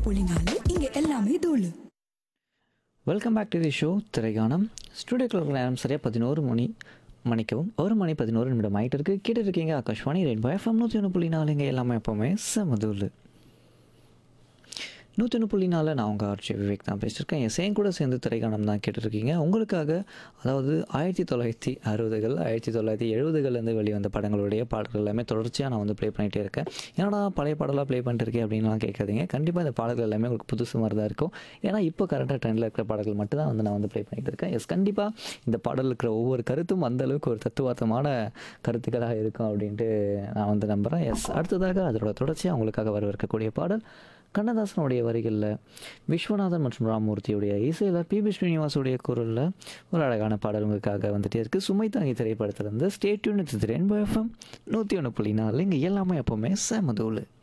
புள்ளி நாலு இங்க எல்லாமே தூளு welcome back to the show திரைகானம் ஸ்டூடியோக்கள் நேரம் சரியாக பதினோரு மணி மணிக்கவும் ஒரு மணி பதினோரு நிமிடம் ஆகிட்டு இருக்கு கேட்டு இருக்கீங்க ஆகாஷ்வாணி ரெயின்போ எஃப்எம் நூற்றி ஒன்று புள்ளி நாலுங்க எல்லாமே எப்போவுமே செமதூள் நூற்றி ஒன்று புள்ளி நாலில் நான் உங்கள் ஆர்ச்சி விவேக் தான் பேசியிருக்கேன் என் சேன் கூட சேர்ந்து திரைக்காணம் தான் கேட்டிருக்கீங்க உங்களுக்காக அதாவது ஆயிரத்தி தொள்ளாயிரத்தி அறுபதுகள் ஆயிரத்தி தொள்ளாயிரத்தி எழுபதுகள்லேருந்து வெளிவந்த படங்களுடைய பாடல்கள் எல்லாமே தொடர்ச்சியாக நான் வந்து ப்ளே பண்ணிகிட்டே இருக்கேன் ஏன்னா பழைய பாடலாக ப்ளே பண்ணிருக்கேன் அப்படின்லாம் கேட்காதீங்க கண்டிப்பாக இந்த பாடல்கள் எல்லாமே உங்களுக்கு புதுசு மாதிரி தான் இருக்கும் ஏன்னா இப்போ கரெக்டாக ட்ரெண்டில் இருக்கிற பாடல்கள் மட்டும் தான் வந்து நான் வந்து ப்ளே பண்ணிகிட்டு இருக்கேன் எஸ் கண்டிப்பாக இந்த பாடல் இருக்கிற ஒவ்வொரு கருத்தும் அந்த அளவுக்கு ஒரு தத்துவார்த்தமான கருத்துக்களாக இருக்கும் அப்படின்ட்டு நான் வந்து நம்புகிறேன் எஸ் அடுத்ததாக அதோட தொடர்ச்சியாக உங்களுக்காக வரவிருக்கக்கூடிய பாடல் கண்ணதாசனுடைய வரிகளில் விஸ்வநாதன் மற்றும் ராமமூர்த்தியுடைய இசையில் பிபி ஸ்ரீனிவாசுடைய குரலில் ஒரு அழகான பாடல் உங்களுக்காக வந்துட்டே இருக்குது சுமை தாங்கி திரைப்படத்திலிருந்து ஸ்டேட்யூன் திரு எஃப்எம் நூற்றி ஒன்று புள்ளி நாலு இங்கே எல்லாமே எப்போவுமே செமதூள்